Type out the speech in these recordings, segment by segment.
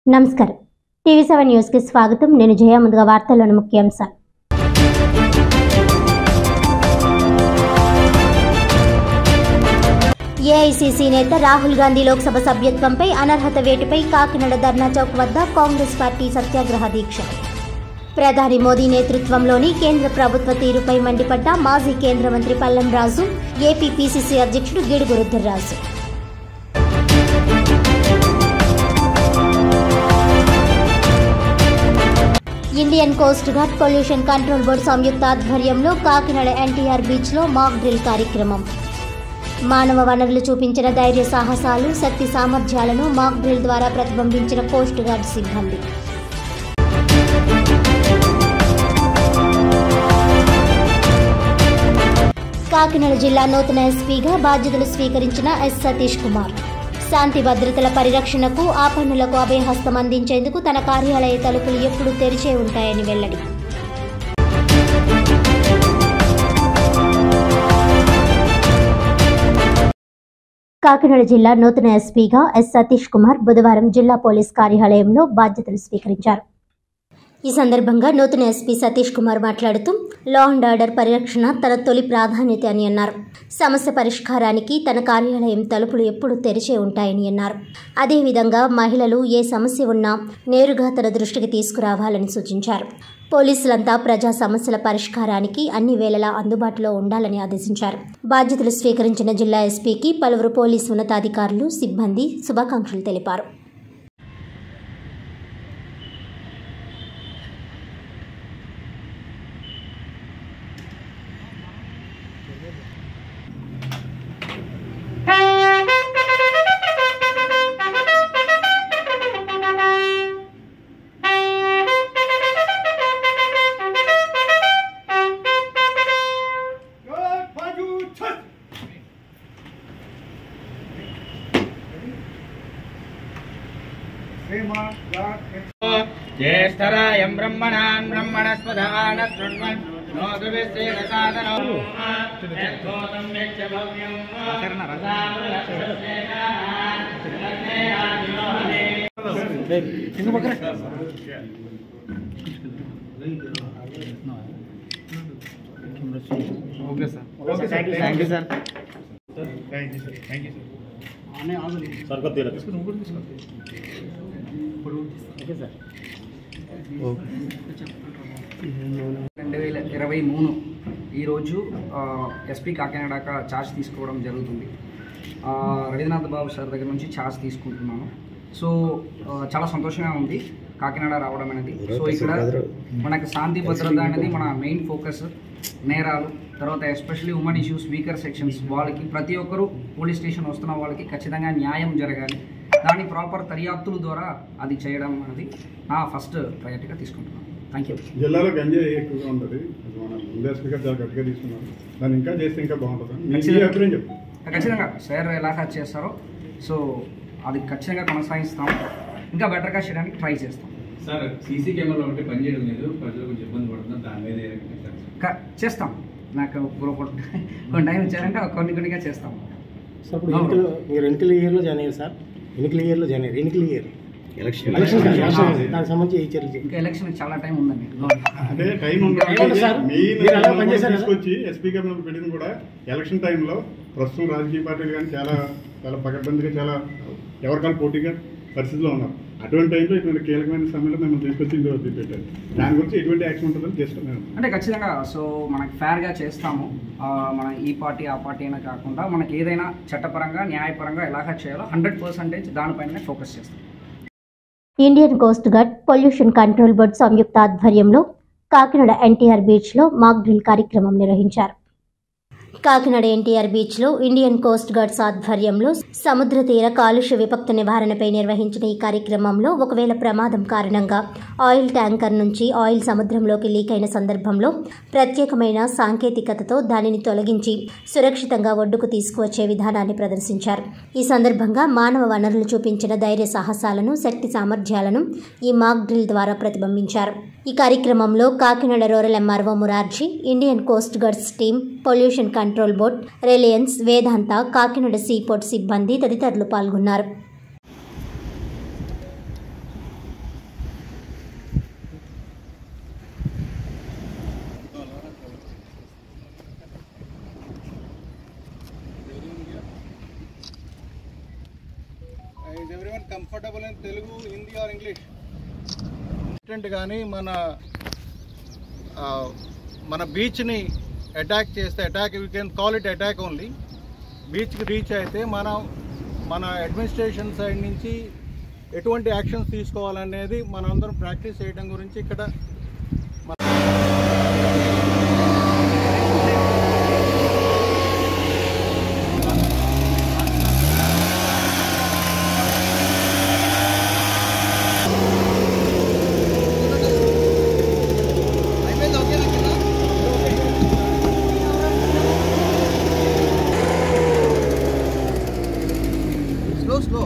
నమస్కారం TV seven న్యూస్కి స్వాగతం నేను జయ ముందుగా వార్తల్లోని ముఖ్యాంశాలు ఏఐసీసీ నేత రాహుల్ గాంధీ లోక్సభ సభ్యత్వంపై అనర్హత వేటుపై కాకినాడ ధర్నా చౌక్ వద్ద కాంగ్రెస్ పార్టీ సత్యాగ్రహ దీక్ష ప్రధాని మోదీ నేతృత్వంలోని కేంద్ర ప్రభుత్వ తీరుపై మండిపడ్డ మాజీ కేంద్ర మంత్రి పల్లం రాజు ఏపీ పీసీసీ అధ్యక్షుడు Gidugu Rudraraju Indian coast guard pollution control board సంయుక్త ఆధ్వర్యంలో కాకినాడ ఎన్టీఆర్ బీచ్లో మాక్ డ్రిల్ కార్యక్రమం మానవ వనరులు చూపించిన ధైర్య సాహసాలు శక్తి సామర్థ్యాలను మాక్ డ్రిల్ ద్వారా ప్రతిబింబించిన కోస్ట్ గార్డ్ సిబ్బంది కాకినాడ జిల్లా నూతన ఎస్పీగా బాధ్యతలు స్వీకరించిన ఎస్ సతీష్ కుమార్ శాంతి భద్రతల పరిరక్షణకు ఆ పన్నులకు అభయహస్తం అందించేందుకు తన కార్యాలయ తలుపులు ఎప్పుడూ తెరిచే ఉంటాయని వెల్లడి కాకినాడ జిల్లా నూతన ఎస్పీగా ఎస్ సతీష్ కుమార్ బుధవారం జిల్లా పోలీస్ కార్యాలయంలో బాధ్యతలు స్వీకరించారు ఈ సందర్భంగా నూతన ఎస్పీ సతీష్ కుమార్ మాట్లాడుతూ లా అండ్ ఆర్డర్ పరిరక్షణ తన తొలి ప్రాధాన్యత అని అన్నారు సమస్య పరిష్కారానికి తన కార్యాలయం తలుపులు ఎప్పుడూ తెరిచే ఉంటాయని అన్నారు అదేవిధంగా మహిళలు ఏ సమస్య ఉన్నా నేరుగా తన దృష్టికి తీసుకురావాలని సూచించారు పోలీసులంతా ప్రజా సమస్యల పరిష్కారానికి అన్ని వేళలా అందుబాటులో ఉండాలని ఆదేశించారు బాధ్యతలు స్వీకరించిన జిల్లా ఎస్పీకి పలువురు పోలీసు ఉన్నతాధికారులు సిబ్బంది శుభాకాంక్షలు తెలిపారు Good, Paju, touch! Sema, God, ज्येष्ठरायं ब्रह्मणान् ब्रह्मणस्पदान शृण्वन् नोतुभिस्तेन साधनो यद्धोतं यच्च भव्यं okay sir okay sir thank you sir Thank you, sir. Thank you, sir. రెండు వేల ఇరవై మూడు ఈరోజు ఎస్పీ కాకినాడక ఛార్జ్ తీసుకోవడం జరుగుతుంది ఆ, రవీంద్రనాథ్ బాబు సార్ దగ్గర నుంచి ఛార్జ్ తీసుకుంటున్నాను సో ఆ, చాలా సంతోషంగా ఉంది కాకినాడ రావడం అనేది సో ఇక్కడ మనకి శాంతి భద్రత అనేది మన మెయిన్ ఫోకస్ నేరాలు తర్వాత especially women issues weaker sections వాళ్ళకి ప్రతి ఒక్కరూ పోలీస్ స్టేషన్ వస్తున్న వాళ్ళకి ఖచ్చితంగా న్యాయం జరగాలి దాని ప్రాపర్ దర్యాప్తుల ద్వారా అది చేయడం అనేది నా ఫస్ట్ ప్రయారిటీగా తీసుకుంటున్నాను థ్యాంక్ యూ జిల్లాలో గంజాయి ఎక్కువగా ఉంటుంది అది మన ముందే స్పీకర్ చాలా గట్టిగా తీసుకున్నారు దాన్ని ఇంకా చేస్తే ఇంకా బాగుంటుంది మీ ఖచ్చితంగా. అభిప్రాయం చెప్పు ఖచ్చితంగా సార్ ఎలా హ్యాచ్ చేస్తారో సో అది ఖచ్చితంగా కొనసాగిస్తాం ఇంకా బెటర్గా చేయడానికి ట్రై చేస్తాం సార్ సీసీ కెమెరాలో ఒకటి పనిచేయడం లేదు ప్రజలు కొంచెం ఇబ్బంది పడుతున్నారు దాని మీద ఏ రకంగా సార్? క- చేస్తాం నాకు ఒక- ఒక- కొన్ని టైం ఇచ్చారంటే కొన్ని కొన్నిగా చేస్తాం సార్ ఇప్పుడు ఎన్నికలు మీరు ఎన్నికల ఇయర్లో జాయిన్ అయ్యారు సార్ ఎన్నికల ఇయర్లో జాయిన్ అయ్యారు ఎన్నికల ఇయర్ ఎలక్షన్ ఎలక్షన్ దానికి సంబంధించి ఏ చర్యలు చేయాలి? ఇంకా ఎలక్షన్ చాలా టైం ఉందండి అంటే టైం అవును సార్. మెయిన్ మీరు అలా పనిచేశారు కదా? తీసుకొచ్చి ఎస్పీ గారు పెట్టింది కూడా ఎలక్షన్ టైంలో ప్రస్తుతం రాజకీయ పార్టీలు కానీ చాలా చాలా పకడ్బందీగా చాలా ఎవరికాలు పోటీగా పరిస్థితిలో ఉన్నారు అటువంటి టైంలో ఇటువంటి కీలకమైన సమయంలో మేము తీసుకొచ్చి ఇందులో పెట్టారు దాని గురించి ఎటువంటి యాక్షన్ ఉంటుందని చేస్తాం మేము అంటే ఖచ్చితంగా సో మనకి ఫేర్గా చేస్తాము ఆ, మన ఈ పార్టీ ఆ పార్టీ అయినా కాకుండా మనకి ఏదైనా చట్టపరంగా న్యాయపరంగా ఎలాగా చేయాలో హండ్రెడ్ పర్సెంటేజ్ దానిపైనే ఫోకస్ చేస్తాం Indian coast guard pollution control board సంయుక్త ఆధ్వర్యంలో కాకినాడ ఎన్టీఆర్ బీచ్లో మాక్ డ్రిల్ కార్యక్రమం నిర్వహించారు కాకినాడ ఎన్టీఆర్ బీచ్లో ఇండియన్ కోస్ట్ గార్డ్స్ ఆధ్వర్యంలో సముద్ర తీర కాలుష్య విపక్త నివారణపై నిర్వహించిన ఈ కార్యక్రమంలో ఒకవేళ ప్రమాదం కారణంగా ఆయిల్ ట్యాంకర్ నుంచి ఆయిల్ సముద్రంలోకి లీక్ అయిన సందర్భంలో ప్రత్యేకమైన సాంకేతికతతో దానిని తొలగించి సురక్షితంగా ఒడ్డుకు తీసుకువచ్చే విధానాన్ని ప్రదర్శించారు ఈ సందర్భంగా మానవ వనరులు చూపించిన ధైర్య సాహసాలను శక్తి సామర్థ్యాలను ఈ మాక్ డ్రిల్ ద్వారా ప్రతిబింబించారు ఈ కార్యక్రమంలో Kakinada rural MRO Murarji Indian coast guards team pollution control board Reliance Vedanta Kakinada seaport సిబ్బంది తదితరులు పాల్గొన్నారు comfortable in Telugu Hindi or English different కానీ మన ఆ, మన బీచ్ని అటాక్ చేస్తే attack you can call it attack only బీచ్కి రీచ్ అయితే మనం మన అడ్మినిస్ట్రేషన్ సైడ్ నుంచి ఎటువంటి యాక్షన్స్ తీసుకోవాలనేది మనందరం ప్రాక్టీస్ చేయడం గురించి ఇక్కడ స్లో స్లో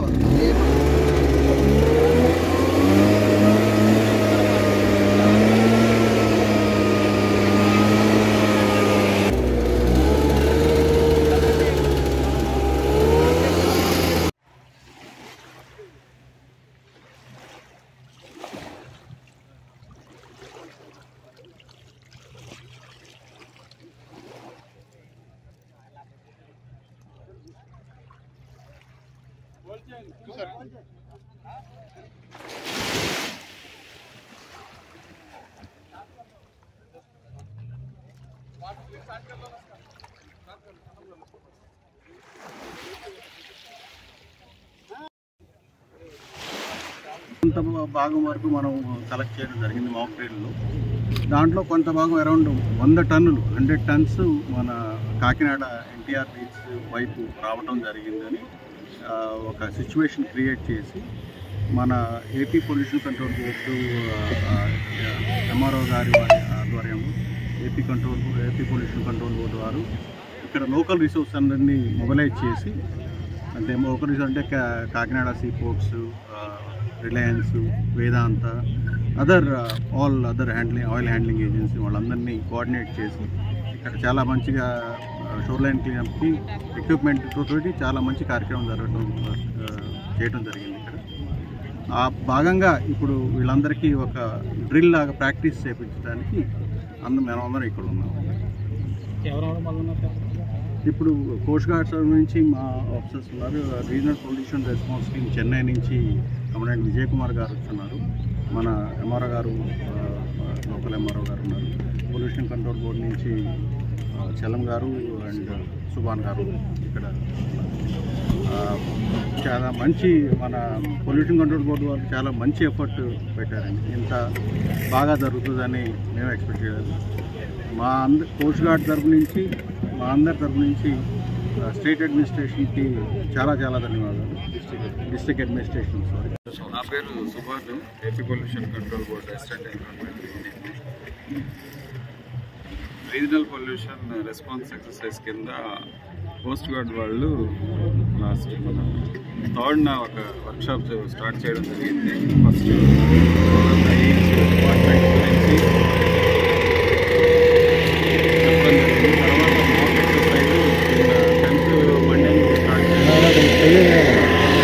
కొంత భాగం వరకు మనం కలెక్ట్ చేయడం జరిగింది మాక్ ట్రైన్లో దాంట్లో కొంత భాగం అరౌండ్ వంద టన్నులు హండ్రెడ్ టన్స్ మన కాకినాడ ఎన్టీఆర్ బీచ్ వైపు రావటం జరిగిందని ఆ, ఒక సిచ్యువేషన్ క్రియేట్ చేసి మన AP pollution control board MRO గారి వారి ఆధ్వర్యంలో AP control AP pollution control board వారు ఇక్కడ లోకల్ రిసోర్స్ అందరినీ మొబిలైజ్ చేసి అంటే లోకల్ రిసోర్స్ అంటే కా- Kakinada sea ports Reliance Vedanta other all other handling oil handling agency వాళ్ళందరినీ కోఆర్డినేట్ చేసి ఇక్కడ చాలా మంచిగా షోర్ లైన్ క్లీనప్కి ఎక్విప్మెంట్ తోటి చాలా మంచి కార్యక్రమం జరగడం ఆ, చేయడం జరిగింది ఇక్కడ ఆ భాగంగా ఇప్పుడు వీళ్ళందరికీ ఒక డ్రిల్ లాగా ప్రాక్టీస్ చేయించడానికి అందరం మనం అందరం ఇక్కడ ఉన్నాం ఇప్పుడు కోస్ట్ గార్డ్ సర్వ్ నుంచి మా ఆఫీసర్స్ ఉన్నారు regional pollution response team Chennai నుంచి కమాండెంట్ విజయ్ కుమార్ గారు వచ్చున్నారు మన ఎంఆర్ఓ గారు లోకల్ ఎంఆర్ఓ గారు ఉన్నారు పొల్యూషన్ కంట్రోల్ బోర్డు నుంచి ఆ, చలం గారు అండ్ సుభాన్ గారు ఇక్కడ ఉన్నారు. ఆ, చాలా మంచి మన పొల్యూషన్ కంట్రోల్ బోర్డు వాళ్ళు చాలా మంచి ఎఫర్ట్ పెట్టారండి ఇంత బాగా జరుగుతుందని మేము ఎక్స్పెక్ట్ చేయలేదు మా అంద కోస్ట్ గార్డ్ తరపు నుంచి మా అందరి తరపు నుంచి ఆ, స్టేట్ అడ్మినిస్ట్రేషన్కి చాలా చాలా ధన్యవాదాలు డిస్ట్రిక్ట్ అడ్మినిస్ట్రేషన్ సారీ నా పేరు Subhash AP pollution control board assistant environment regional pollution response exercise కింద కోస్ట్ గార్డ్ వాళ్ళు లాస్ట్ మన థర్డ్న ఒక వర్క్షాప్ స్టార్ట్ చేయడం జరిగింది ఫస్ట్ డిపార్ట్మెంట్ గురించి చెప్పడం జరిగింది తర్వాత మాక్ ఎక్సర్సైజ్ టెన్త్ మండే నుంచి స్టార్ట్ చేయాలి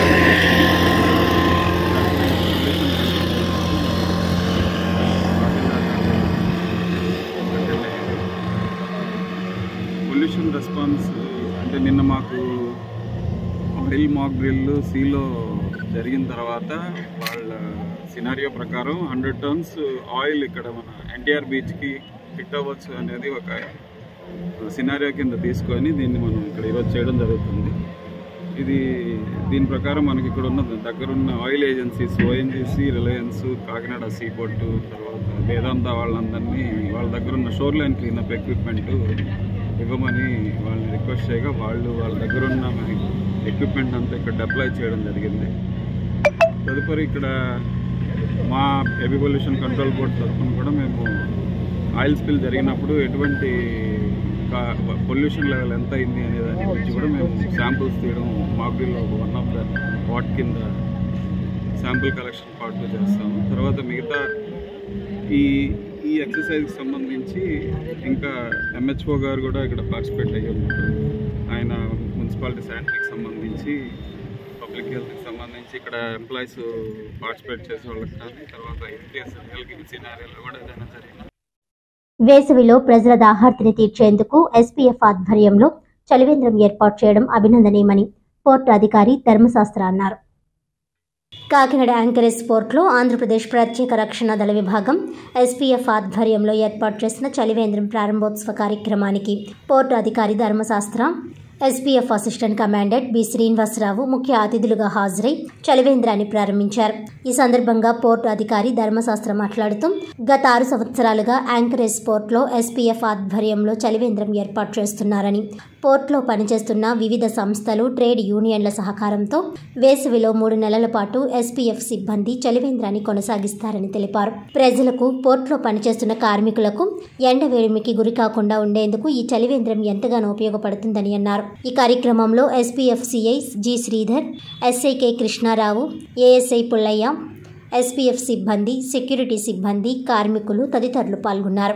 పొల్యూషన్ రెస్పాన్స్ అంటే నిన్న మాకు ఆయిల్ మాక్ డ్రిల్ సీలో జరిగిన తర్వాత వాళ్ళ సినారియో ప్రకారం హండ్రెడ్ టన్స్ ఆయిల్ ఇక్కడ మన ఎన్టీఆర్ బీచ్కి ఫిట్ అవ్వచ్చు అనేది ఒక సినారియో కింద తీసుకొని దీన్ని మనం ఇక్కడ ఈరోజు చేయడం జరుగుతుంది ఇది దీని ప్రకారం మనకి ఇక్కడ ఉన్న దగ్గరున్న oil agencies ONGC Reliance Kakinada seaport తర్వాత వేదాంత వాళ్ళందరినీ వాళ్ళ దగ్గర ఉన్న షోర్ లైన్ క్లీనప్ ఎక్విప్మెంట్ ఇవ్వమని వాళ్ళని రిక్వెస్ట్ చేయగా వాళ్ళు వాళ్ళ దగ్గర ఉన్న ఎక్విప్మెంట్ అంతా ఇక్కడ డెప్లాయ్ చేయడం జరిగింది తదుపరి ఇక్కడ మా హెవీ పొల్యూషన్ కంట్రోల్ బోర్డ్ తరఫున కూడా మేము ఆయిల్ స్పిల్ జరిగినప్పుడు ఎటువంటి పొల్యూషన్ లెవెల్ ఎంత అయింది అనే దాని గురించి కూడా మేము శాంపుల్స్ తీయడం మాగ్రిల్లో వన్ ఆఫ్ ద పాట్ కింద శాంపుల్ కలెక్షన్ పార్ట్లో చేస్తాము తర్వాత మిగతా ఈ ఈ ఎక్సర్సైజ్కి సంబంధించి ఇంకా ఎంహెచ్ఓ గారు కూడా ఇక్కడ పార్టిసిపేట్ అయ్యి ఉన్నారు ఆయన మున్సిపాలిటీ శానిటరీకి సంబంధించి పబ్లిక్ హెల్త్కి సంబంధించి ఇక్కడ ఎంప్లాయీస్ పార్టిసిపేట్ చేసే వాళ్ళకి కానీ తర్వాత ఇన్కేస్ రియల్ సినారియోలో కూడా ఏదైనా జరిగిన వేసవిలో ప్రజల దాహార్తిని తీర్చేందుకు ఎస్పీఎఫ్ ఆధ్వర్యంలో చలివేంద్రం ఏర్పాటు చేయడం అభినందనీయమని పోర్టు అధికారి ధర్మశాస్త్ర అన్నారు కాకినాడ యాంకరేజ్ పోర్ట్లో ఆంధ్రప్రదేశ్ ప్రత్యేక రక్షణ దళ విభాగం ఎస్పీఎఫ్ ఆధ్వర్యంలో ఏర్పాటు చేసిన చలివేంద్రం ప్రారంభోత్సవ కార్యక్రమానికి పోర్టు అధికారి ధర్మశాస్త్ర SPF assistant commandant B Srinivasarao ముఖ్య అతిథులుగా హాజరై చలివేంద్రాన్ని ప్రారంభించారు ఈ సందర్భంగా పోర్టు అధికారి ధర్మశాస్త్ర మాట్లాడుతూ గత ఆరు సంవత్సరాలుగా యాంకరేజ్ పోర్ట్లో ఎస్పీఎఫ్ ఆధ్వర్యంలో చలివేంద్రం ఏర్పాటు చేస్తున్నారని పోర్ట్లో పనిచేస్తున్న వివిధ సంస్థలు ట్రేడ్ యూనియన్ల సహకారంతో వేసవిలో మూడు నెలల పాటు ఎస్పీఎఫ్ సిబ్బంది చలివేంద్రాన్ని కొనసాగిస్తారని తెలిపారు ప్రజలకు పోర్ట్లో పనిచేస్తున్న కార్మికులకు ఎండ వేడిమికి గురికాకుండా ఉండేందుకు ఈ చలివేంద్రం ఎంతగానో ఉపయోగపడుతుందని అన్నారు ఈ కార్యక్రమంలో SPF CI G Sridhar SI K Krishnarao ASI Pullaiah SPF సిబ్బంది సెక్యూరిటీ సిబ్బంది కార్మికులు తదితరులు పాల్గొన్నారు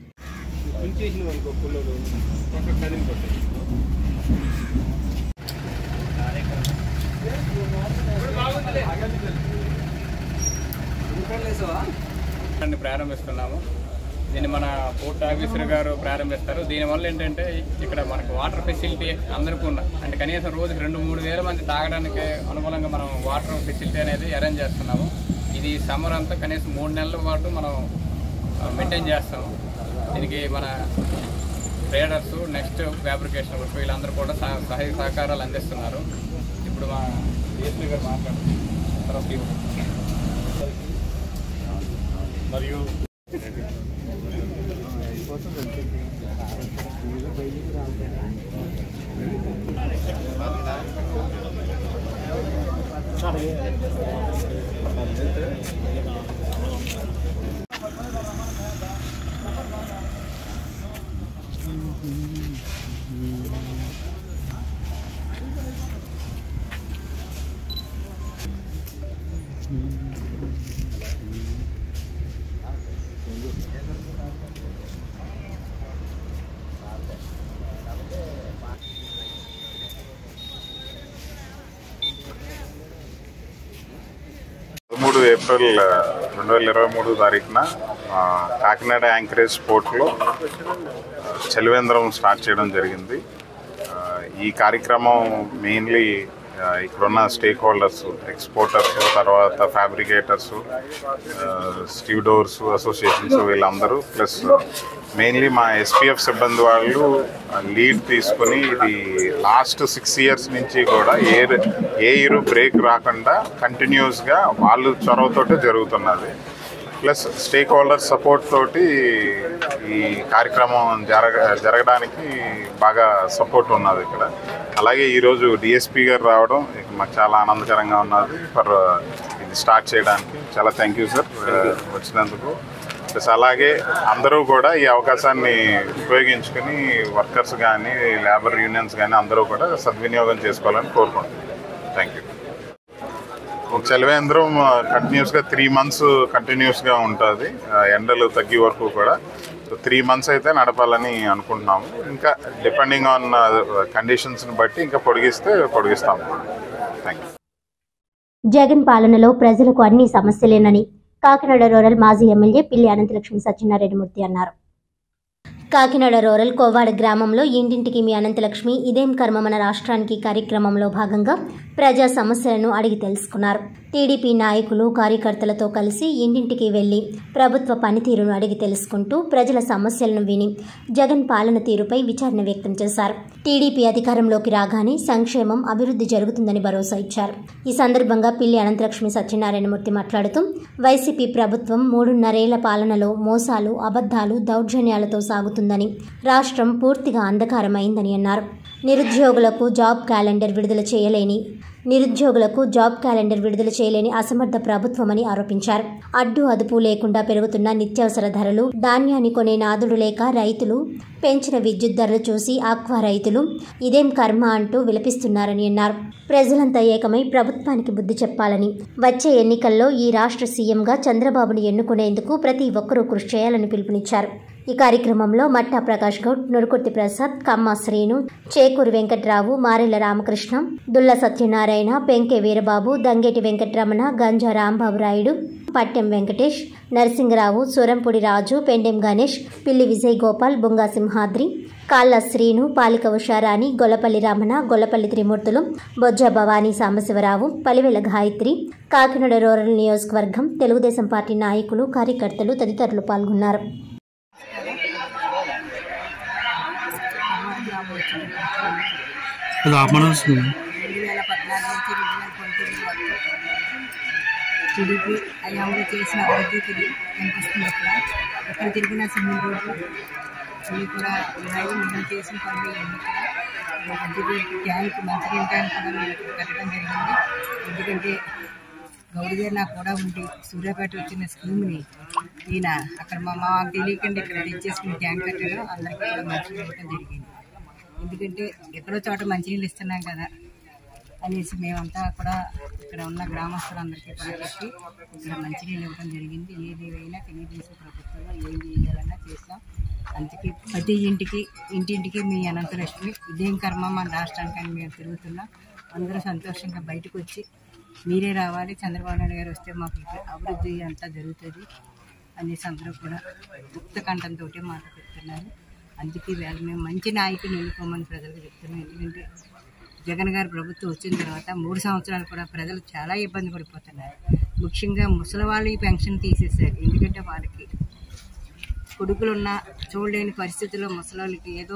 దాన్ని ప్రారంభిస్తున్నాము దీన్ని మన పోర్ట్ ఆఫీసర్ గారు ప్రారంభిస్తారు దీనివల్ల ఏంటంటే ఇక్కడ మనకు వాటర్ ఫెసిలిటీ అందరికీ ఉన్న అంటే కనీసం రోజుకి రెండు మూడు వేల మంది తాగడానికి అనుకూలంగా మనం వాటర్ ఫెసిలిటీ అనేది అరేంజ్ చేస్తున్నాము ఇది సమ్మర్ అంతా కనీసం మూడు నెలల పాటు మనం మెయింటైన్ చేస్తాము దీనికి మన ట్రేడర్స్ నెక్స్ట్ ఫ్యాబ్రికేషన్ వీళ్ళందరూ కూడా సహ- సహాయ సహకారాలు అందిస్తున్నారు ఇప్పుడు మా డిఎస్పీ గారు మాట్లాడుతున్నారు మరియు పదమూడు ఏప్రిల్ రెండు వేల ఇరవై మూడు తారీఖున ఆ, కాకినాడ యాంకరేజ్ పోర్ట్లో చలివేంద్రం స్టార్ట్ చేయడం జరిగింది ఆ, ఈ కార్యక్రమం మెయిన్లీ ఇక్కడున్న స్టేక్ హోల్డర్స్ ఎక్స్పోర్టర్స్ తర్వాత ఫ్యాబ్రికేటర్స్ స్టీవ్డోర్స్ అసోసియేషన్స్ వీళ్ళందరూ ప్లస్ మెయిన్లీ మా ఎస్పీఎఫ్ సిబ్బంది వాళ్ళు లీడ్ తీసుకుని ఇది లాస్ట్ సిక్స్ ఇయర్స్ నుంచి కూడా ఏ ఏ ఇయర్ బ్రేక్ రాకుండా కంటిన్యూస్గా వాళ్ళు చొరవతోటే జరుగుతున్నది ప్లస్ స్టేక్ హోల్డర్ సపోర్ట్ తోటి ఈ కార్యక్రమం జరగ జరగడానికి బాగా సపోర్ట్ ఉన్నది ఇక్కడ అలాగే ఈరోజు డిఎస్పీ గారు రావడం ఇక మాకు చాలా ఆనందకరంగా ఉన్నది ఫర్ ఇది స్టార్ట్ చేయడానికి చాలా థ్యాంక్ యూ సార్ వచ్చినందుకు ప్లస్ అలాగే అందరూ కూడా ఈ అవకాశాన్ని ఉపయోగించుకుని వర్కర్స్ కానీ లేబర్ యూనియన్స్ కానీ అందరూ కూడా సద్వినియోగం చేసుకోవాలని కోరుకుంటున్నాను థ్యాంక్ యూ చలివేంద్రం కంటిన్యూస్గా త్రీ మంత్స్ కంటిన్యూస్గా ఉంటుంది ఎండలు తగ్గే వరకు కూడా సో త్రీ మంత్స్ అయితే నడపాలని అనుకుంటున్నాము ఇంకా డిపెండింగ్ ఆన్ కండిషన్స్ని బట్టి ఇంకా పొడిగిస్తే పొడిగిస్తాము థ్యాంక్ యూ జగన్ పాలనలో ప్రజలకు అన్ని సమస్యలేనని కాకినాడ రూరల్ మాజీ ఎమ్మెల్యే పిల్లి అనంతలక్ష్మి సత్యనారాయణమూర్తి అన్నారు కాకినాడ రూరల్ కోవాడ గ్రామంలో ఇంటింటికి మీ అనంతలక్ష్మి ఇదేం కర్మ మన రాష్ట్రానికి కార్యక్రమంలో భాగంగా ప్రజా సమస్యలను అడిగి తెలుసుకున్నారు టీడీపీ నాయకులు కార్యకర్తలతో కలిసి ఇంటింటికి వెళ్లి ప్రభుత్వ పనితీరును అడిగి తెలుసుకుంటూ ప్రజల సమస్యలను విని జగన్ పాలన తీరుపై విచారణ వ్యక్తం చేశారు టీడీపీ అధికారంలోకి రాగానే సంక్షేమం అభివృద్ధి జరుగుతుందని భరోసా ఇచ్చారు ఈ సందర్భంగా పిల్లి అనంతలక్ష్మి సత్యనారాయణమూర్తి మాట్లాడుతూ వైసీపీ ప్రభుత్వం మూడున్నరేళ్ల పాలనలో మోసాలు అబద్ధాలు దౌర్జన్యాలతో సాగుతుందని రాష్ట్రం పూర్తిగా అంధకారమైందని అన్నారు నిరుద్యోగులకు జాబ్ క్యాలెండర్ విడుదల చేయలేని నిరుద్యోగులకు జాబ్ క్యాలెండర్ విడుదల చేయలేని అసమర్థ ప్రభుత్వమని ఆరోపించారు అడ్డు అదుపు లేకుండా పెరుగుతున్న నిత్యావసర ధరలు ధాన్యాన్ని కొనే నాదుడు లేక రైతులు పెంచిన విద్యుత్ ధరలు చూసి ఆక్వా రైతులు ఇదేం కర్మ అంటూ విలపిస్తున్నారని అన్నారు ప్రజలంతా ఏకమై ప్రభుత్వానికి బుద్ధి చెప్పాలని వచ్చే ఎన్నికల్లో ఈ రాష్ట్ర సీఎంగా చంద్రబాబును ఎన్నుకునేందుకు ప్రతి ఒక్కరూ కృషి చేయాలని పిలుపునిచ్చారు ఈ కార్యక్రమంలో మట్టా ప్రకాష్ గౌడ్ నురుకుర్తి ప్రసాద్ కమ్మ శ్రీను చేకూరి వెంకట్రావు మారెల రామకృష్ణ దుల్ల సత్యనారాయణ పెంకె వీరబాబు దంగేటి వెంకటరమణ గంజా రాంబాబు రాయుడు పట్టెం వెంకటేష్ నరసింగరావు సూరంపూడి రాజు పెండెం గణేష్ పిల్లి విజయ్ గోపాల్ బుంగా సింహాద్రి కాళ్ళ శ్రీను పాలిక ఉషారాణి గొల్లపల్లి రమణ గొల్లపల్లి త్రిమూర్తులు బొజ్జ భవానీ సాంబశివరావు పలివెల గాయత్రి కాకినాడ రూరల్ నియోజకవర్గం తెలుగుదేశం పార్టీ నాయకులు కార్యకర్తలు తదితరులు పాల్గొన్నారు రెండు వేల పద్నాలుగు నుంచి రెండు వేల పంతొమ్మిది వరకు టీడీపీ అయ్యాము చేసిన అభివృద్ధికి కనిపిస్తుంది అక్కడ ఎక్కడ తిరిగిన సిమెంట్ రోడ్లు ఇవి కూడా ఉన్నాయి మనం చేసిన పనులు ఇవన్నీ కూడా మంచిది ట్యాంక్ మంచినీళ్ళ ట్యాంక్ కూడా మేము కట్టడం జరిగింది ఎందుకంటే గౌరీ గారు నాకు కూడా ఉండి సూర్యాపేట వచ్చిన స్కీమ్ని ఈయన అక్కడ మా మాకు తెలియకుండా ఇక్కడ తెచ్చేసుకుని ట్యాంక్ కట్టడం అందరికీ కూడా మంచిగా ఇవ్వడం జరిగింది ఎందుకంటే ఎక్కడో చోట మంచినీళ్ళు ఇస్తున్నాం కదా అనేసి మేమంతా కూడా ఇక్కడ ఉన్న గ్రామస్తులందరికీ కూడా చెప్పి ఇక్కడ మంచినీళ్ళు ఇవ్వడం జరిగింది ఏది ఏమైనా తెలుగుదేశం ప్రభుత్వంలో ఏం చేయాలన్నా చేస్తాం అందుకే ప్రతి ఇంటికి ఇంటింటికి మీ అనంతలక్ష్మి ఇదేం కర్మ మన రాష్ట్రానికి అని మేము తిరుగుతున్నాం అందరూ సంతోషంగా బయటకు వచ్చి మీరే రావాలి చంద్రబాబు నాయుడు గారు వస్తే మాకు ఇక్కడ అభివృద్ధి అంతా జరుగుతుంది అనేసి అందరూ కూడా ముక్త కంఠంతో మాట చెప్తున్నారు అందుకే వేళ మేము మంచి నాయకుని ఎన్నుకోమని ప్రజలకు చెప్తున్నాం ఎందుకంటే జగన్ గారి ప్రభుత్వం వచ్చిన తర్వాత మూడు సంవత్సరాలు కూడా ప్రజలు చాలా ఇబ్బంది పడిపోతున్నారు ముఖ్యంగా ముసలి వాళ్ళు ఈ పెన్షన్ తీసేశారు ఎందుకంటే వాళ్ళకి కొడుకులున్న చూడలేని పరిస్థితుల్లో ముసలి ఏదో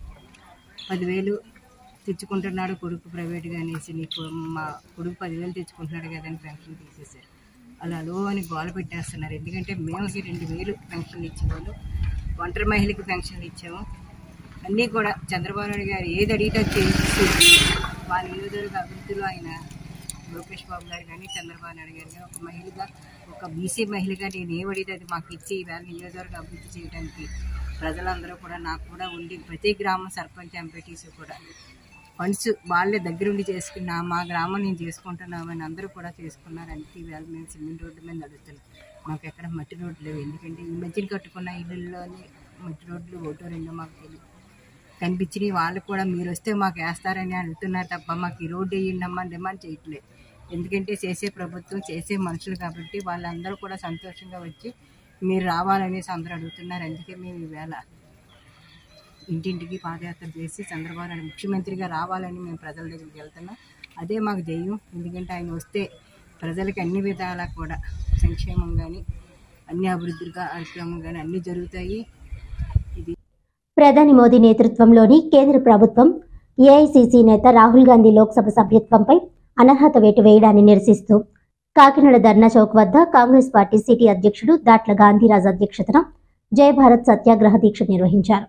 పదివేలు తెచ్చుకుంటున్నాడు కొడుకు ప్రైవేట్గా అనేసి నీకు మా కొడుకు పదివేలు తెచ్చుకుంటున్నాడు కదా అని పెన్షన్ తీసేశారు అలా లో అని గోల పెట్టేస్తున్నారు ఎందుకంటే మేము రెండు వేలు పెన్షన్ ఇచ్చేవాళ్ళు ఒంటరి మహిళకి పెన్షన్లు ఇచ్చాము అన్నీ కూడా చంద్రబాబు నాయుడు గారు ఏది అడిగితే చేసి మా నియోజకవర్గ అభివృద్ధిలో ఆయన లోకేష్ బాబు గారు కానీ చంద్రబాబు నాయుడు గారు కానీ ఒక మహిళగా ఒక బీసీ మహిళగా నేను ఏం అడిగితే అది మాకు ఇచ్చి ఈవేళ నియోజకవర్గ అభివృద్ధి చేయడానికి ప్రజలందరూ కూడా నాకు కూడా ఉండి ప్రతి గ్రామం సర్పంచ్ ఎంపీటీసీ కూడా ఫండ్స్ వాళ్ళే దగ్గరుండి చేసుకున్నా మా గ్రామం నేను చేసుకుంటున్నామని అందరూ కూడా చేసుకున్నారు అందుకే ఈవేళ మేము సిమెంట్ రోడ్డు మీద నడుస్తున్నాం మాకు ఎక్కడ మట్టి రోడ్లు లేవు ఎందుకంటే ఈ మధ్యన కట్టుకున్న ఇళ్ళల్లోనే మట్టి రోడ్లు ఒకటో రెండో మాకు తెలియదు కనిపించినవి వాళ్ళు కూడా మీరు వస్తే మాకు వేస్తారని అడుగుతున్నారు తప్ప మాకు ఈ రోడ్డు వేయండమ్మా అని డిమాండ్ చేయట్లేదు ఎందుకంటే చేసే ప్రభుత్వం చేసే మనుషులు కాబట్టి వాళ్ళందరూ కూడా సంతోషంగా వచ్చి మీరు రావాలనేసి అందరూ అడుగుతున్నారు అందుకే మేము ఈవేళ ఇంటింటికి పాదయాత్ర చేసి చంద్రబాబు నాయుడు ముఖ్యమంత్రిగా రావాలని మేము ప్రజల దగ్గరికి వెళ్తున్నాం అదే మాకు ధ్యేయం ఎందుకంటే ఆయన వస్తే ప్రజలకు అన్ని విధాలా కూడా సంక్షేమం కానీ అన్ని అభివృద్ధి కార్యక్రమం కానీ అన్నీ జరుగుతాయి ఇది ప్రధాని మోదీ నేతృత్వంలోని కేంద్ర ప్రభుత్వం ఏఐసిసి నేత రాహుల్ గాంధీ లోక్సభ సభ్యత్వంపై అనర్హత వేటు వేయడాన్ని నిరసిస్తూ కాకినాడ ధర్నా చౌక్ వద్ద కాంగ్రెస్ పార్టీ సిటీ అధ్యక్షుడు దాట్ల గాంధీరాజ్ అధ్యక్షతన జై భారత్ సత్యాగ్రహ దీక్ష నిర్వహించారు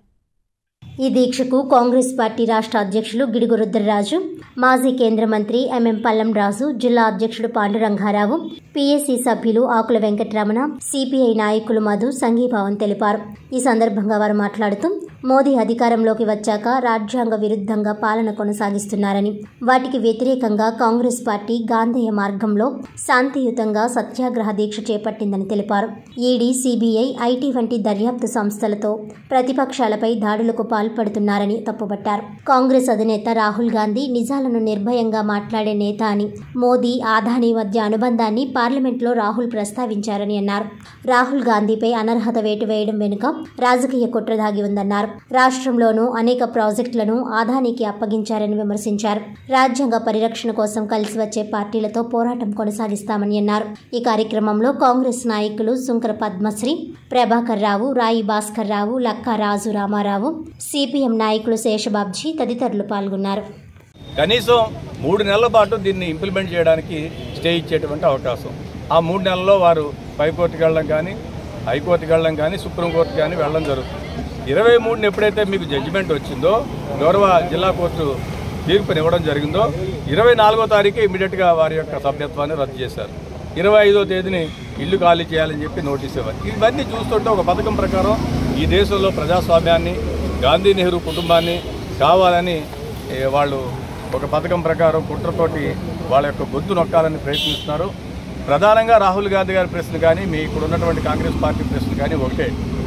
ఈ దీక్షకు కాంగ్రెస్ పార్టీ రాష్ట్ర అధ్యక్షులు గిడుగు రుద్రరాజు మాజీ కేంద్ర మంత్రి ఎంఎం పల్లం రాజు జిల్లా అధ్యక్షుడు పాండురంగారావు పిఎస్సి సభ్యులు ఆకుల వెంకటరమణ సిపిఐ నాయకులు మధు సంఘీభావం తెలిపారు ఈ సందర్భంగా వారు మాట్లాడుతూ మోదీ అధికారంలోకి వచ్చాక రాజ్యాంగ విరుద్ధంగా పాలన కొనసాగిస్తున్నారని వాటికి వ్యతిరేకంగా కాంగ్రెస్ పార్టీ గాంధేయ మార్గంలో శాంతియుతంగా సత్యాగ్రహ దీక్ష చేపట్టిందని తెలిపారు ఈడీ సిబిఐ ఐటీ వంటి దర్యాప్తు సంస్థలతో ప్రతిపక్షాలపై దాడులకు పాల్పడుతున్నారని తప్పుపట్టారు కాంగ్రెస్ అధినేత రాహుల్ గాంధీ నిజాలను నిర్భయంగా మాట్లాడే నేత అని మోదీ ఆదాని మధ్య అనుబంధాన్ని పార్లమెంట్లో రాహుల్ ప్రస్తావించారని అన్నారు రాహుల్ గాంధీపై అనర్హత వేటు వేయడం వెనుక రాజకీయ కుట్ర దాగి ఉందన్నారు రాష్ట్రంలోనూ అనేక ప్రాజెక్టులను ఆదానికి అప్పగించారని విమర్శించారు రాజ్యాంగ పరిరక్షణ కోసం కలిసి వచ్చే పార్టీలతో పోరాటం కొనసాగిస్తామని అన్నారు ఈ కార్యక్రమంలో కాంగ్రెస్ నాయకులు సుంకర పద్మశ్రీ ప్రభాకర్ రావు రాయి భాస్కర్ రావు లక్కా రాజు రామారావు సిపిఎం నాయకులు శేషబాబ్జీ తదితరులు పాల్గొన్నారు కనీసం మూడు నెలల పాటు దీన్ని ఇంప్లిమెంట్ చేయడానికి స్టే ఇచ్చేటువంటి అవకాశం ఆ మూడు నెలల్లో వారు పైకోర్టుకి వెళ్ళడం కానీ హైకోర్టుకి వెళ్ళడం కానీ సుప్రీంకోర్టుకి కానీ వెళ్ళడం జరుగుతుంది ఇరవై మూడున ఎప్పుడైతే మీకు జడ్జిమెంట్ వచ్చిందో గౌరవ జిల్లా కోర్టు తీర్పుని ఇవ్వడం జరిగిందో ఇరవై నాలుగో తారీఖు ఇమీడియట్గా వారి యొక్క సభ్యత్వాన్ని రద్దు చేశారు ఇరవై ఐదో తేదీని ఇల్లు ఖాళీ చేయాలని చెప్పి నోటీస్ ఇవ్వాలి ఇవన్నీ చూస్తుంటే ఒక పథకం ప్రకారం ఈ దేశంలో ప్రజాస్వామ్యాన్ని గాంధీ నెహ్రూ కుటుంబాన్ని కావాలని ఏ, వాళ్ళు ఒక పథకం ప్రకారం కుట్రతోటి వాళ్ళ యొక్క గొంతు నొక్కాలని ప్రయత్నిస్తున్నారు ప్రధానంగా రాహుల్ గాంధీ గారి ప్రశ్న కానీ మీ ఇక్కడ ఉన్నటువంటి కాంగ్రెస్ పార్టీ ప్రశ్న కానీ ఒకటే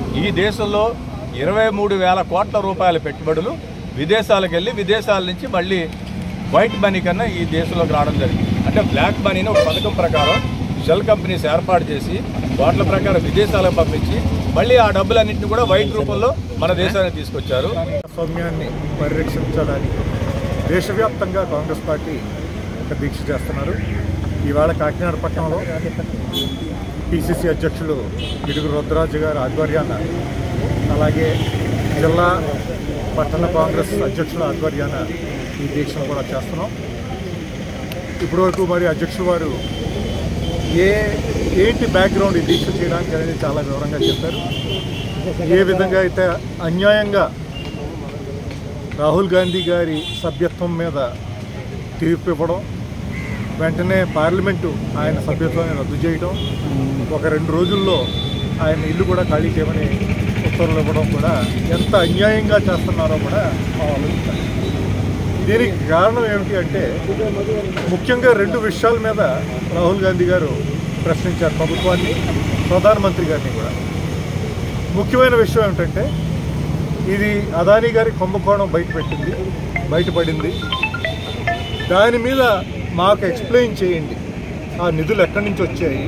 ఈ దేశంలో ఇరవై మూడు వేల కోట్ల రూపాయల పెట్టుబడులు విదేశాలకు వెళ్ళి విదేశాల నుంచి మళ్ళీ వైట్ మనీ కన్నా ఈ దేశంలోకి రావడం జరిగింది అంటే బ్లాక్ మనీని ఒక పథకం ప్రకారం షెల్ కంపెనీస్ ఏర్పాటు చేసి వాటిల ప్రకారం విదేశాలకు పంపించి మళ్ళీ ఆ డబ్బులన్నింటినీ కూడా వైట్ రూపంలో మన దేశానికి తీసుకొచ్చారు సౌమ్యాన్ని పరిరక్షించడానికి దేశవ్యాప్తంగా కాంగ్రెస్ పార్టీ ఒక దీక్ష చేస్తున్నారు ఇవాళ కాకినాడ పట్టణంలో పిసిసి అధ్యక్షులు ఇడుగు రుద్రరాజు గారి ఆధ్వర్యాన అలాగే జిల్లా పట్టణ కాంగ్రెస్ అధ్యక్షుల ఆధ్వర్యాన ఈ దీక్షను కూడా చేస్తున్నాం ఇప్పటివరకు మరి అధ్యక్షులు వారు ఏ ఏంటి బ్యాక్గ్రౌండ్ ఈ దీక్ష చేయడానికి అనేది చాలా వివరంగా చెప్పారు ఏ విధంగా అయితే అన్యాయంగా రాహుల్ గాంధీ గారి సభ్యత్వం మీద తీర్పు ఇవ్వడం వెంటనే పార్లమెంటు ఆయన సభ్యత్వాన్ని రద్దు చేయడం ఒక రెండు రోజుల్లో ఆయన ఇల్లు కూడా ఖాళీ చేయమని ఉత్తర్వులు ఇవ్వడం కూడా ఎంత అన్యాయంగా చేస్తున్నారో కూడా మనం ఆలోచించాలి దీనికి కారణం ఏమిటి అంటే ముఖ్యంగా రెండు విషయాల మీద రాహుల్ గాంధీ గారు ప్రశ్నించారు ప్రభుత్వాన్ని ప్రధానమంత్రి గారిని కూడా ముఖ్యమైన విషయం ఏమిటంటే ఇది అదానీ గారి కుంభకోణం బయటపెట్టింది బయటపడింది దాని మీద మాకు ఎక్స్ప్లెయిన్ చేయండి ఆ నిధులు ఎక్కడి నుంచి వచ్చాయి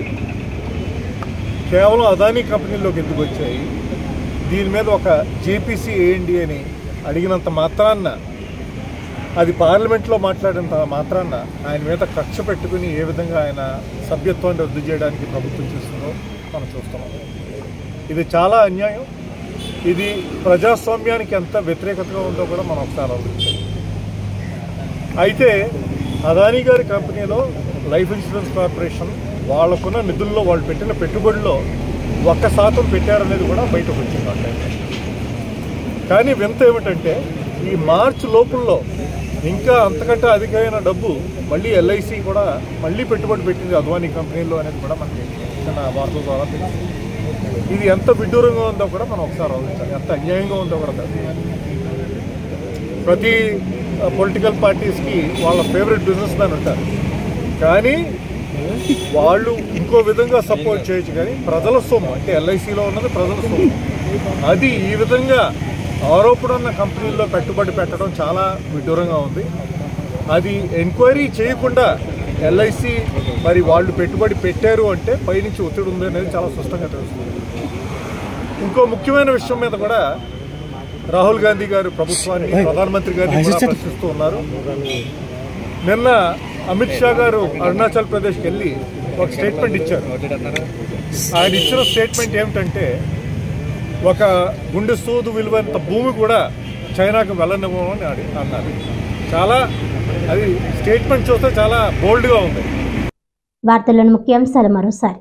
కేవలం అదానీ కంపెనీలోకి ఎందుకు వచ్చాయి దీని మీద ఒక జేపీసీ వేయండి అని అడిగినంత మాత్రాన్న అది పార్లమెంట్లో మాట్లాడినంత మాత్రాన్న ఆయన మీద కక్ష పెట్టుకుని ఏ విధంగా ఆయన సభ్యత్వాన్ని రద్దు చేయడానికి ప్రభుత్వం చేస్తుందో మనం చూస్తున్నాం ఇది చాలా అన్యాయం ఇది ప్రజాస్వామ్యానికి ఎంత వ్యతిరేకతగా ఉందో కూడా మనం ఒకసారి ఆలోచించాలి అయితే అదానీ గారి కంపెనీలో లైఫ్ ఇన్సూరెన్స్ కార్పొరేషన్ వాళ్ళకున్న నిధుల్లో వాళ్ళు పెట్టిన పెట్టుబడిలో ఒక్క శాతం పెట్టారనేది కూడా బయటకు వచ్చింది ఆ టైంలో కానీ వింత ఏమిటంటే ఈ మార్చి లోపుల్లో ఇంకా అంతకంటే అధికమైన డబ్బు మళ్ళీ ఎల్ఐసి కూడా మళ్ళీ పెట్టుబడి పెట్టింది అద్వానీ కంపెనీలో అనేది కూడా మనకి చిన్న వార్తల ద్వారా తెలిసింది ఇది ఎంత విడ్డూరంగా ఉందో కూడా మనం ఒకసారి ఆలోచించాలి ఎంత అన్యాయంగా ఉందో కూడా తెలుసు. ప్రతి పొలిటికల్ పార్టీస్కి వాళ్ళ ఫేవరెట్ బిజినెస్ మ్యాన్ ఉంటారు కానీ వాళ్ళు ఇంకో విధంగా సపోర్ట్ చేయొచ్చు కానీ ప్రజల సొమ్ము అంటే ఎల్ఐసిలో ఉన్నది ప్రజల సొమ్ము అది ఈ విధంగా ఆరోపణ ఉన్న కంపెనీల్లో పెట్టుబడి పెట్టడం చాలా విడ్డూరంగా ఉంది అది ఎంక్వైరీ చేయకుండా ఎల్ఐసి మరి వాళ్ళు పెట్టుబడి పెట్టారు అంటే పైనుంచి ఒత్తిడి ఉంది అనేది చాలా స్పష్టంగా తెలుస్తుంది ఇంకో ముఖ్యమైన విషయం మీద కూడా రాహుల్ గాంధీ గారు ప్రభుత్వాన్ని ప్రధానమంత్రి గారిని కూడా ప్రశ్నిస్తూ ఉన్నారు నిన్న అమిత్ షా గారు అరుణాచల్ ప్రదేశ్కి వెళ్ళి ఒక స్టేట్మెంట్ ఇచ్చారు ఆయన ఇచ్చిన స్టేట్మెంట్ ఏమిటంటే ఒక గుండె సూదు విలువంత భూమి కూడా చైనాకు వెళ్ళనివ్వమని అడి అన్నారు చాలా అది స్టేట్మెంట్ చూస్తే చాలా బోల్డ్గా ఉంది వార్తల్లోని ముఖ్యాంశాలు మరోసారి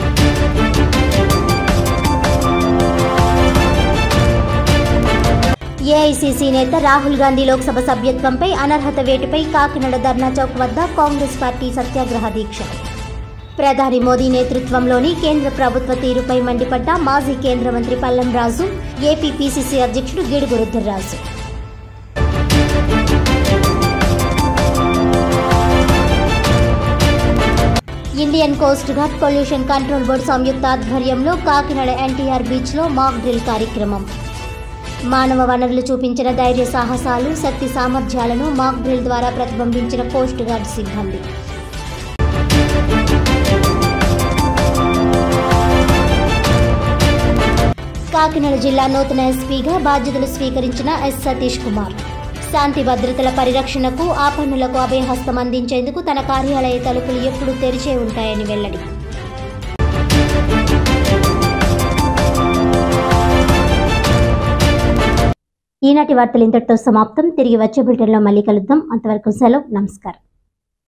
ఏఐసీసీ నేత రాహుల్ గాంధీ లోక్సభ సభ్యత్వంపై అనర్హత వేటుపై కాకినాడ ధర్నా చౌక్ వద్ద కాంగ్రెస్ పార్టీ సత్యాగ్రహ దీక్ష ప్రధాని మోదీ నేతృత్వంలోని కేంద్ర ప్రభుత్వ తీరుపై మండిపడ్డ మాజీ కేంద్ర మంత్రి పల్లం రాజు ఏపీ పీసీసీ అధ్యక్షుడు Gidugu Rudraraju Indian coast guard pollution control board సంయుక్త ఆధ్వర్యంలో కాకినాడ ఎన్టీఆర్ బీచ్లో మాక్ డ్రిల్ కార్యక్రమం మానవ వనరులు చూపించిన ధైర్య సాహసాలు శక్తి సామర్థ్యాలను మాక్ డ్రిల్ ద్వారా ప్రతిబింబించిన కోస్ట్ గార్డ్ సిబ్బంది కాకినాడ జిల్లా నూతన ఎస్పీగా బాధ్యతలు స్వీకరించిన ఎస్ సతీష్ కుమార్ శాంతి భద్రతల పరిరక్షణకు ఆ పన్నులకు అభయహస్తం అందించేందుకు తన కార్యాలయ తలుపులు ఎప్పుడూ తెరిచే ఉంటాయని వెల్లడి ఈనాటి వార్తలు ఇంతటితో సమాప్తం తిరిగి వచ్చే బులెటిన్లో మళ్ళీ కలుద్దాం అంతవరకు సెలవు నమస్కారం